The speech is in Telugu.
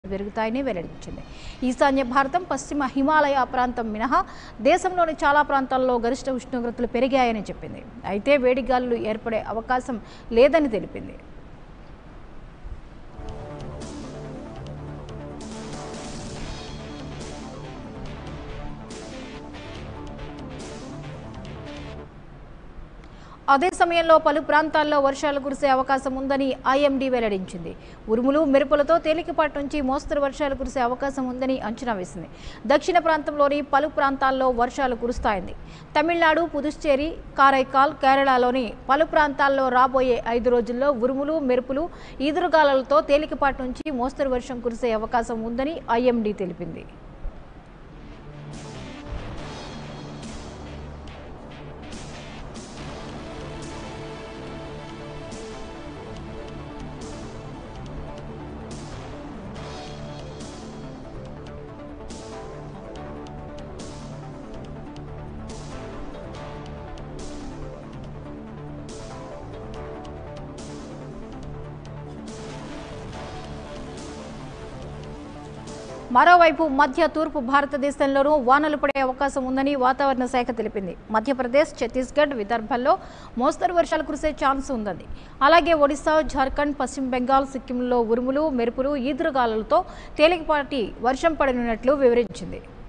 పెరుగుతాయని వెల్లడించింది ఈశాన్య భారతం పశ్చిమ హిమాలయ ప్రాంతం మినహా దేశంలోని చాలా ప్రాంతాల్లో గరిష్ట ఉష్ణోగ్రతలు పెరిగాయని చెప్పింది అయితే వేడిగాలులు ఏర్పడే అవకాశం లేదని తెలిపింది అదే సమయంలో పలు ప్రాంతాల్లో వర్షాలు కురిసే అవకాశం ఉందని ఐఎండీ వెల్లడించింది ఉరుములు మెరుపులతో తేలికపాటి నుంచి మోస్తరు వర్షాలు కురిసే అవకాశం ఉందని అంచనా వేసింది దక్షిణ ప్రాంతంలోని పలు ప్రాంతాల్లో వర్షాలు కురుస్తాయింది తమిళనాడు పుదుచ్చేరి కారైకాల్ కేరళలోని పలు ప్రాంతాల్లో రాబోయే ఐదు రోజుల్లో ఉరుములు మెరుపులు ఈదురుగాలులతో తేలికపాటి నుంచి మోస్తరు వర్షం కురిసే అవకాశం ఉందని ఐఎండీ తెలిపింది మరోవైపు మధ్య తూర్పు భారతదేశంలోనూ వానలు పడే అవకాశం ఉందని వాతావరణ శాఖ తెలిపింది మధ్యప్రదేశ్ ఛత్తీస్గఢ్ విదర్భల్లో మోస్తరు వర్షాలు కురిసే ఛాన్స్ ఉందని అలాగే ఒడిశా జార్ఖండ్ పశ్చిమ బెంగాల్ సిక్కింలో ఉరుములు మెరుపులు ఈదురుగాలులతో తేలికపాటి వర్షం పడనున్నట్లు వివరించింది